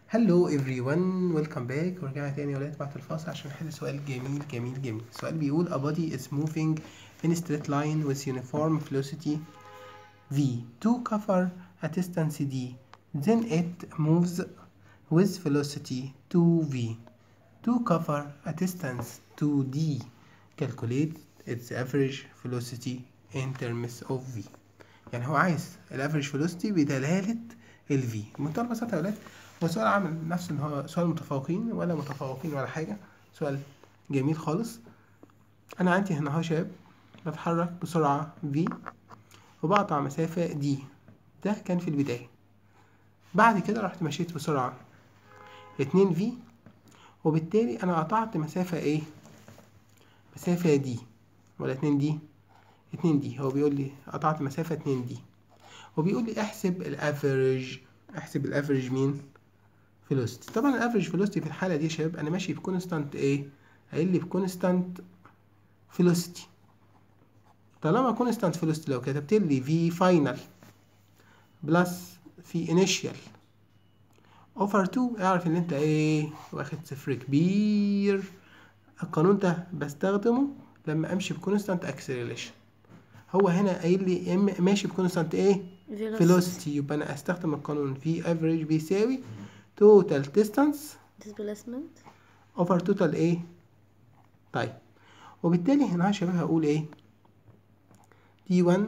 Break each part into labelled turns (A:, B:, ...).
A: هلو everyone welcome back ورجعنا تاني يا ولاد بعد الفاصل عشان نحل سؤال جميل جميل جميل السؤال بيقول a body is moving in a straight line with uniform velocity v to cover a distance d then it moves with velocity 2v to cover a distance 2d calculate its average velocity in terms of v يعني هو عايز الافريج velocity بدلالة ال v بمنتهى البساطة يا ولاد هو سؤال عامل نفسه ان هو سؤال متفوقين ولا متفوقين ولا حاجة سؤال جميل خالص انا عندي هنا اهو شاب بتحرك بسرعة v وبقطع مسافة d ده كان في البداية بعد كده رحت مشيت بسرعة اتنين في وبالتالي انا قطعت مسافة ايه مسافة دي ولا اتنين دي اتنين دي هو بيقول لي قطعت مسافة اتنين دي وبيقول لي احسب الافريج احسب الافريج مين فيلوسيتي طبعا الافريج فيلوسيتي في الحالة دي يا شباب انا ماشي بكونستانت ايه قايل لي بكونستانت فيلوسيتي طالما كونستانت فيلوسيتي لو كتبت لي في فاينل بلس في انيشيال اوفر 2 اعرف ان انت ايه واخد صفر كبير القانون ده بستخدمه لما امشي بكونستانت اكسلريشن هو هنا قايل لي يا اما ماشي بكونستانت ايه فيلوسيتي يبقى انا استخدم القانون في افريج بيساوي توتال ديستانس
B: displacement
A: اوفر توتال ايه طيب وبالتالي هنا يا شباب هقول ايه دي 1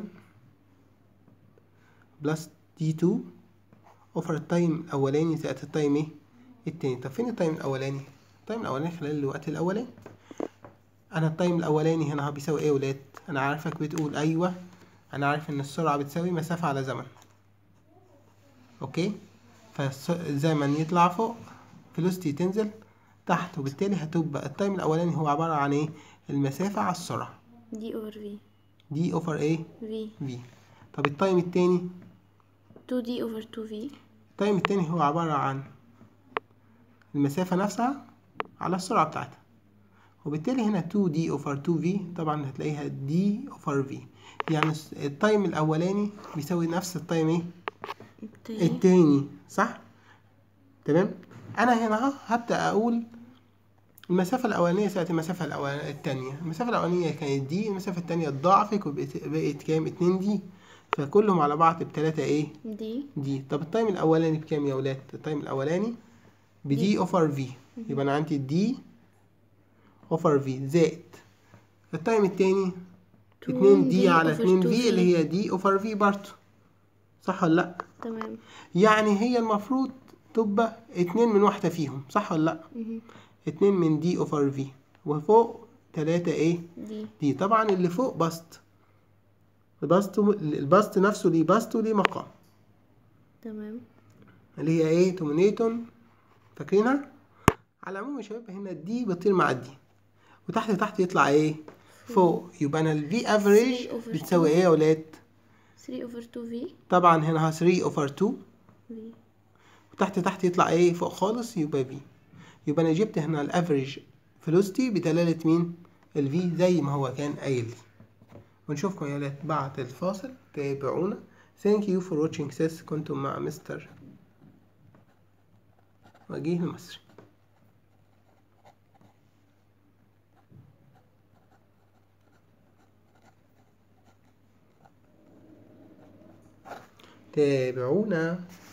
A: بلس دي 2 اوفر التايم الاولاني زائد التايم ايه التاني طب فين التايم الاولاني التايم الاولاني خلال الوقت الاولاني انا التايم الاولاني هنا بيساوي ايه يا ولاد انا عارفك بتقول ايوه انا عارف ان السرعه بتساوي مسافه على زمن اوكي فالزمن يطلع فوق فيلوسيتي تنزل تحت وبالتالي هتبقى التايم الاولاني هو عباره عن ايه المسافه على السرعه
B: دي over v
A: دي اوفر ايه
B: v
A: في طب التايم التاني
B: 2d over 2v
A: التايم التاني هو عبارة عن المسافة نفسها على السرعة بتاعتها وبالتالي هنا 2d over 2v طبعا هتلاقيها d over v يعني الس- التايم الأولاني بيساوي نفس التايم ايه
B: التاني
A: التاني صح تمام أنا هنا اهو هبدأ أقول المسافة الأولانية ساعة المسافة الأولانية التانية المسافة الأولانية كانت دي المسافة التانية اتضاعفت وبقت بقت كام اتنين دي فكلهم على بعض بتلاتة ايه
B: دي
A: دي طب التايم الاولاني بكام يا ولاد التايم الاولاني بدي اوفر في يبقى انا عندي دي اوفر في زائد التايم التاني 2 دي
B: 2D
A: على
B: over
A: 2
B: 2V.
A: في اللي هي دي اوفر في برضه صح ولا لا
B: تمام
A: يعني هي المفروض تبقى اتنين من واحدة فيهم صح ولا لا
B: مهم.
A: اتنين من دي اوفر في وفوق تلاتة ايه
B: دي
A: دي طبعا اللي فوق بسط البسط البسط نفسه ليه بسط وليه مقام
B: تمام
A: اللي هي ايه تومينيتون فاكرينها على العموم يا شباب هنا دي بتطير مع دي وتحت تحت يطلع ايه فوق يبقى انا الفي افريج
B: 3 over
A: بتساوي
B: 2.
A: ايه يا ولاد
B: 3 over 2v
A: طبعا هنا 3 اوفر 2
B: v
A: وتحت تحت يطلع ايه فوق خالص يبقى في يبقى انا جبت هنا الافريج فيلوسيتي بدلالة مين الفي زي ما هو كان قايل لي ونشوفكم يا ولاد بعد الفاصل تابعونا thank you for watching this كنتم مع مستر وجيه المصري تابعونا